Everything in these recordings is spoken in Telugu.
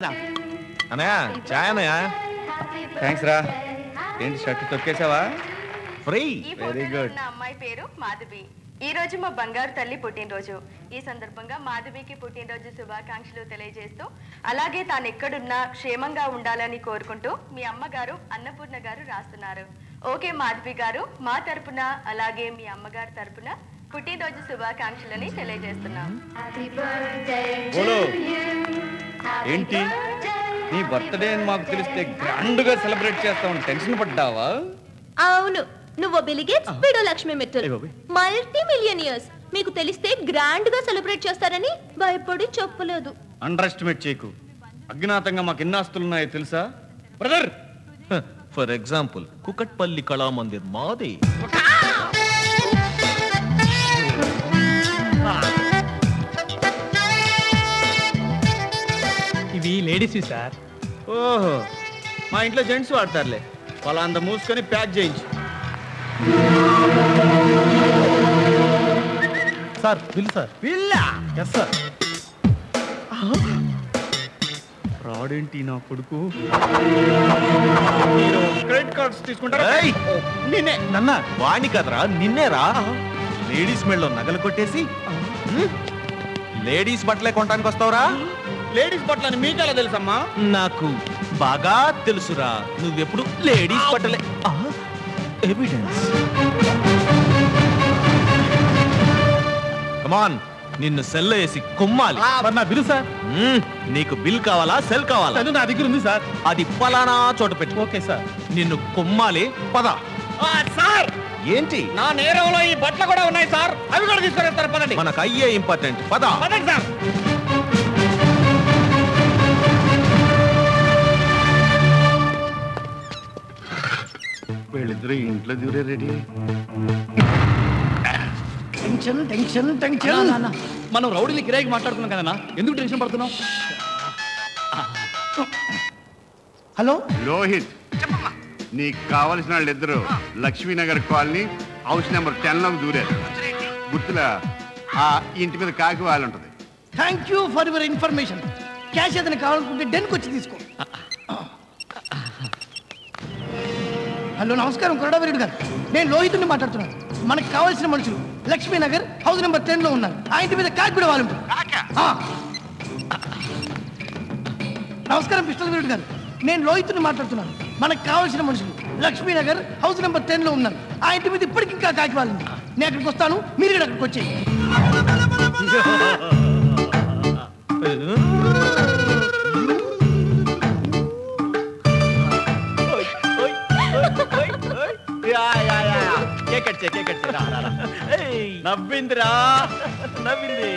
అనయా చాయ్ అనయా థ్యాంక్స్ రా ఏంటి షర్ట్ తొక్కేసావా ఫ్రీ ఈ Very ఫోటోలో good. ఉన్న అమ్మాయి పేరు మాధవి ఈ రోజు మా బంగారు తల్లి పుట్టినరోజు ఈ సందర్భంగా మాధవికి పుట్టినరోజు శుభాకాంక్షలు తెలియజేస్తూ అలాగే తాను ఎక్కడున్నా క్షేమంగా ఉండాలని కోరుకుంటూ మీ అమ్మగారు అన్నపూర్ణ గారు రాస్తున్నారు ఓకే మాధవి గారు మా తరపున అలాగే మీ అమ్మగారి తరపున పుట్టినరోజు శుభాకాంక్షలని తెలియజేస్తున్నాం బోలో ఏంటి నీ బర్త్డే అని మాకు తెలిస్తే గ్రాండ్ గా సెలబ్రేట్ చేస్తామని టెన్షన్ పడ్డావా అవును నువ్వు బిలిగేట్స్ వీడో లక్ష్మి మిట్టల్ ఏ బాబోయ్. మల్టీ మిలియనియర్స్ మీకు తెలిస్తే గ్రాండ్ గా సెలబ్రేట్ చేస్తారని భయపడి చెప్పలేదు అండర్ ఎస్టిమేట్ చేయకు అజ్ఞాతంగా మాకు ఎన్ని ఆస్తులు ఉన్నాయో తెలుసా brother for example Kukatpally Kalamandir మాది ఇవి లేడీస్ సార్ ఓహో మా ఇంట్లో జెంట్స్ వాడతారులే వాళ్ళ అంత మూసుకొని ప్యాక్ చేయించు sir bill sir bill yes sir రాడేంటి నా కొడుకు క్రెడిట్ కార్డ్స్ తీసుకుంటారా ఏయ్! నేనే నన్న వాణి కదరా నిన్నేరా లేడీస్ మెళ్ళలో నగలు కొట్టేసి హ్మ్? లేడీస్ బట్టలే కొనడానికి వస్తావురా లేడీస్ బట్టలని మీకెలా తెలుసమ్మా నాకు బాగా తెలుసురా నువ్వెప్పుడు లేడీస్ బట్టలే ఎవిడెన్స్ కమాన్ నిన్ను సెల్ వేసి కొమ్మాలి మరి నా బిల్ సార్ మ్మ్. నీకు బిల్ కావాలా సెల్ కావాలా చదువు నా దగ్గర ఉంది సార్ అది పలానా చోట పెట్టు ఓకే సార్ నిన్ను కొమ్మాలి పద సార్ ఏంటి నా నేరంలో ఈ బట్టలు కూడా ఉన్నాయి సార్ అవి కూడా తీసుకొస్తారు పదండి మనకు అయ్యే ఇంపార్టెంట్ పద పదండి సార్ వీళ్ళిద్దరూ ఇంట్లో దూరే రెడీ టెన్షన్ టెన్షన్ టెన్షన్ మనం రౌడీలు కిరాయికి మాట్లాడుకున్నాం కదన్నా ఎందుకు టెన్షన్ పడుతున్నాం హలో లోహిత్ నీకు కావలసిన వాళ్ళిద్దరు Lakshminagar colony house number ten లోకి దూరారు గుర్తులా ఆ ఇంటి మీద కాకి వాళ్ళు ఉంటుంది thank you for your information cash ఏదైనా కావాలనుకుంటే డెన్కి వచ్చి తీసుకో హలో నమస్కారం కొరడావీరుడు గారు నేను లోహితుని మాట్లాడుతున్నాను మనకు కావాల్సిన మనుషులు లక్ష్మీనగర్ హౌస్ నెంబర్ టెన్ లో ఉన్నారు ఆ ఇంటి మీద కాకి కూడా వాళ్ళు ఉంటారు. ఆ. నమస్కారం పిస్టల్ వీరుడు గారు నేను లోహితుని మాట్లాడుతున్నాను మనకు కావాల్సిన మనుషులు లక్ష్మీనగర్ హౌస్ నెంబర్ టెన్ లో ఉన్నారు ఆ ఇంటి మీద ఇప్పటికి ఇంకా కాకి వాళ్ళు ఉంది. నేను అక్కడికి వస్తాను మీరు కూడా అక్కడికి వచ్చేయండి నవ్విందిరా నవ్వింది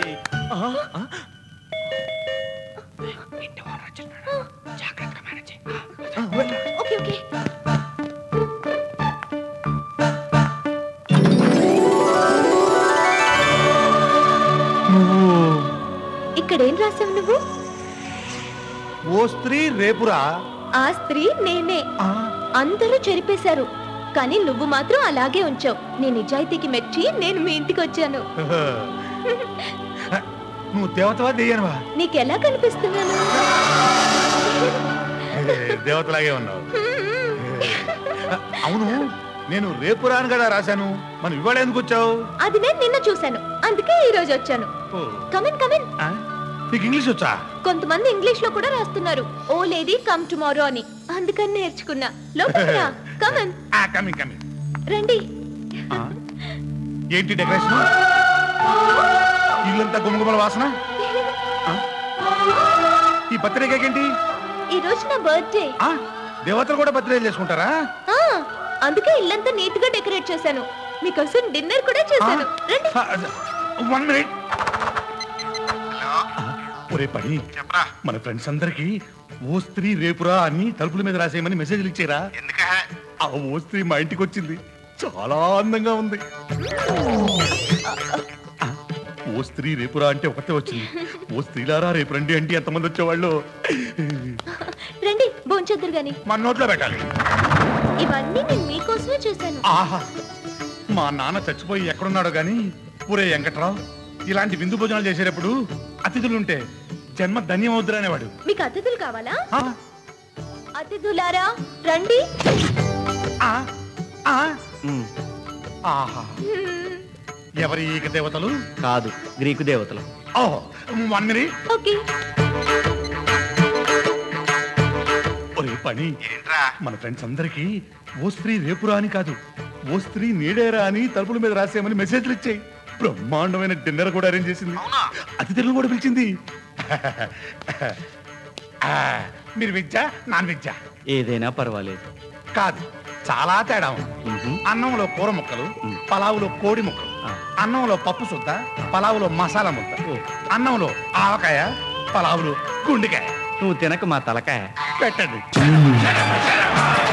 ఓకే ఓకే ఇక్కడ ఏం రాసావు నువ్వు ఓ స్త్రీ రేపురా ఆ స్త్రీ నేనే అందరూ చెరిపేశారు కానీ నువ్వు మాత్రం అలాగే ఉంచావు నీ నిజాయితీకి మెచ్చి నేను మీ ఇంటికి వచ్చాను నువ్వు దేవతవా దెయ్యనవా నీకెలా కనిపిస్తున్నాను దేవతలాగే ఉన్నావు అవును నేను రేపు రాను కదా రాశాను మనం ఇవాళ ఎందుకు వచ్చావు అది నేను నిన్న చూశాను అందుకే ఈ రోజు వచ్చాను కమిన్ కమిన్ ఆ? నీకు ఇంగ్లీష్ వచ్చా కొంతమంది ఇంగ్లీష్ లో కూడా రాస్తున్నారు ఓ లేడీ కమ్ టుమారో అని అందుకని నేర్చుకున్నా లోపలికి రా కమన్ కమింగ్ కమింగ్ రండి ఏంటి డెకరేషన్ ఇల్లంతా గుమగుమల వాసన ఆ? ఈ బర్త్డే కేక్ ఏంటి ఈ రోజు నా బర్త్డే ఆ? దేవతలు కూడా బర్త్డే చేసుకుంటారా ఆ, అందుకే ఇల్లంతా నీట్ గా డెకరేట్ చేశాను మీకోసం డిన్నర్ కూడా చేశాను రండి వన్ మినిట్ ఒరే పని మన ఫ్రెండ్స్ అందరికి ఓ స్త్రీ రేపురా అని తలుపుల మీద రాసేయమని మెసేజ్లు ఇచ్చారా ఆ ఓ స్త్రీ మా ఇంటికి వచ్చింది చాలా అందంగా ఉంది ఆ, ఓ స్త్రీ రేపురా అంటే ఒకటే వచ్చింది ఓ స్త్రీలారా రేపు రండి అంటే ఎంతమంది వచ్చేవాళ్ళు రండి భోంచొద్దురు గాని మన నోట్లో పెట్టాలి ఇవన్నీ నేను మీకోసమే చేశాను ఆహా మా నాన్న చచ్చిపోయి ఎక్కడున్నాడో గాని ఊరే వెంకట్రావు ఇలాంటి విందు భోజనాలు చేసేటప్పుడు అతిథులుంటే జన్మ ధన్యమవుద్దురు అనేవాడు మీకు అతిథులు కావాలా ఆ, అతిథులారా రండి ఆ, ఆ. ఆహా ఎవరి ఈక దేవతలు కాదు గ్రీకు దేవతలు ఓహో వన్ మినిట్ ఓకే ఒరే పని మన ఫ్రెండ్స్ అందరికి ఓ స్త్రీ రేపురా అని కాదు ఓ స్త్రీ నీడేరా అని తలుపుల మీద రాసేయమని మెసేజ్లు ఇచ్చాయి బ్రహ్మాండమైన డిన్నర్ కూడా అరేంజ్ చేసింది అతిథులను కూడా పిలిచింది ఆ, మీరు వెజ్జా నాన్ వెజ్జా ఏదైనా పర్వాలేదు కాదు చాలా తేడా ఉంది అన్నంలో కూర ముక్కలు పలావులో కోడి ముక్కలు అన్నంలో పప్పు సుద్ద పలావులో మసాలా ముద్ద అన్నంలో ఆవకాయ పలావులో గుండెకాయ నువ్వు తినక మా తలకాయ పెట్టండి